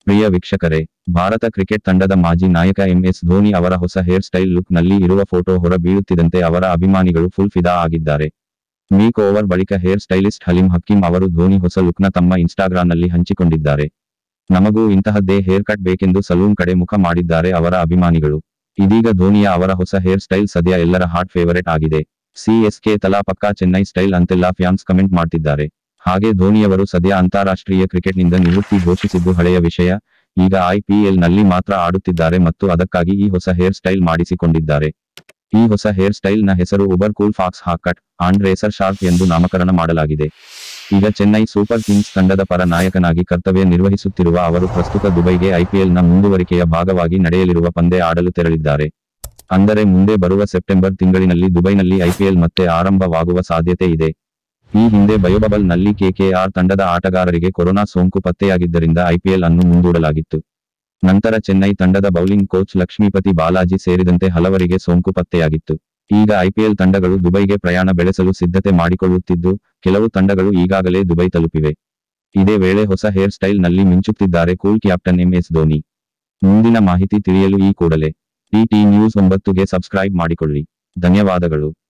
ಪ್ರಿಯ ವೀಕ್ಷಕರೇ ಭಾರತ ಕ್ರಿಕೆಟ್ ತಂಡದ ಮಾಜಿ ನಾಯಕ ಎಂಎಸ್ ಧೋನಿ ಅವರ ಹೊಸ ಹೇರ್ ಸ್ಟೈಲ್ ಲುಕ್ ನಲ್ಲಿ ಇರುವ ಫೋಟೋ ಹೊರ ಬೀಳುತ್ತಿದ್ದಂತೆ ಅವರ ಅಭಿಮಾನಿಗಳು ಫುಲ್ ಫಿದಾ ಆಗಿದ್ದಾರೆ ಮೇಕ್ ಓವರ್ ಬಳಿಕ ಹೇರ್ ಸ್ಟೈಲಿಸ್ಟ್ ಹಲೀಂ ಹಕ್ಕೀಂ ಅವರು ಧೋನಿ ಹೊಸ ಲುಕ್ನ ತಮ್ಮ ಇನ್ಸ್ಟಾಗ್ರಾಂನಲ್ಲಿ ಹಂಚಿಕೊಂಡಿದ್ದಾರೆ ನಮಗೂ ಇಂತಹದ್ದೇ ಹೇರ್ ಕಟ್ ಬೇಕೆಂದು ಸಲೂನ್ ಕಡೆ ಮುಖ ಮಾಡಿದ್ದಾರೆ ಅವರ ಅಭಿಮಾನಿಗಳು ಇದೀಗ ಧೋನಿಯ ಅವರ ಹೊಸ ಹೇರ್ ಸ್ಟೈಲ್ ಸದ್ಯ ಎಲ್ಲರ ಹಾಟ್ ಫೇವರೇಟ್ ಆಗಿದೆ ಸಿಎಸ್ಕೆ ತಲಾ ಪಕ್ಕಾ ಚೆನ್ನೈ ಸ್ಟೈಲ್ ಅಂತೆಲ್ಲ ಫ್ಯಾನ್ಸ್ ಕಮೆಂಟ್ ಮಾಡ್ತಿದ್ದಾರೆ ಹಾಗೆ ಧೋನಿಯವರು ಸದ್ಯ ಅಂತಾರಾಷ್ಟ್ರೀಯ ಕ್ರಿಕೆಟ್ನಿಂದ ನಿವೃತ್ತಿ ಘೋಷಿಸಿದ್ದು ಹಳೆಯ ವಿಷಯ ಈಗ ಐಪಿಎಲ್ ನಲ್ಲಿ ಮಾತ್ರ ಆಡುತ್ತಿದ್ದಾರೆ ಮತ್ತು ಅದಕ್ಕಾಗಿ ಈ ಹೊಸ ಹೇರ್ ಸ್ಟೈಲ್ ಮಾಡಿಸಿಕೊಂಡಿದ್ದಾರೆ ಈ ಹೊಸ ಹೇರ್ ಸ್ಟೈಲ್ ನ ಹೆಸರು uber cool faux hawk cut and racer sharp ಎಂದು ನಾಮಕರಣ ಮಾಡಲಾಗಿದೆ ಈಗ ಚೆನ್ನೈ ಸೂಪರ್ ಕಿಂಗ್ಸ್ ತಂಡದ ಪರ ನಾಯಕನಾಗಿ ಕರ್ತವ್ಯ ನಿರ್ವಹಿಸುತ್ತಿರುವ ಅವರು ಪ್ರಸ್ತುತ ದುಬೈಗೆ ಐಪಿಎಲ್ ನ ಮುಂದುವರಿಕೆಯ ಭಾಗವಾಗಿ ನಡೆಯಲಿರುವ ಪಂದ್ಯ ಆಡಲು ತೆರಳಿದ್ದಾರೆ ಅಂದರೆ ಮುಂದೆ ಬರುವ ಸೆಪ್ಟೆಂಬರ್ ತಿಂಗಳಿನಲ್ಲಿ ದುಬೈನಲ್ಲಿ ಐಪಿಎಲ್ ಮತ್ತೆ ಆರಂಭವಾಗುವ ಸಾಧ್ಯತೆ ಇದೆ ಈ ಹಿಂದೆ ಬಯೋಬಬಲ್ ನಲ್ಲಿ ಕೆಕೆಆರ್ ತಂಡದ ಆಟಗಾರರಿಗೆ ಕೊರೋನಾ ಸೋಂಕು ಪತ್ತೆಯಾಗಿದ್ದರಿಂದ ಐಪಿಎಲ್ ಅನ್ನು ಮುಂದೂಡಲಾಗಿತ್ತು ನಂತರ ಚೆನ್ನೈ ತಂಡದ ಬೌಲಿಂಗ್ ಕೋಚ್ ಲಕ್ಷ್ಮೀಪತಿ ಬಾಲಾಜಿ ಸೇರಿದಂತೆ ಹಲವರಿಗೆ ಸೋಂಕು ಪತ್ತೆಯಾಗಿತ್ತು ಈಗ ಐಪಿಎಲ್ ತಂಡಗಳು ದುಬೈಗೆ ಪ್ರಯಾಣ ಬೆಳೆಸಲು ಸಿದ್ಧತೆ ಮಾಡಿಕೊಳ್ಳುತ್ತಿದ್ದು ಕೆಲವು ತಂಡಗಳು ಈಗಾಗಲೇ ದುಬೈ ತಲುಪಿವೆ ಇದೇ ವೇಳೆ ಹೊಸ ಹೇರ್ ಸ್ಟೈಲ್ ನಲ್ಲಿ ಮಿಂಚುತ್ತಿದ್ದಾರೆ ಕೂಲ್ ಕ್ಯಾಪ್ಟನ್ ಎಂಎಸ್ ಧೋನಿ ಮುಂದಿನ ಮಾಹಿತಿ ತಿಳಿಯಲು ಈ ಕೂಡಲೇ ಟಿ ನ್ಯೂಸ್ ಒಂಬತ್ತುಗೆ ಸಬ್ಸ್ಕ್ರೈಬ್ ಮಾಡಿಕೊಳ್ಳಿ ಧನ್ಯವಾದಗಳು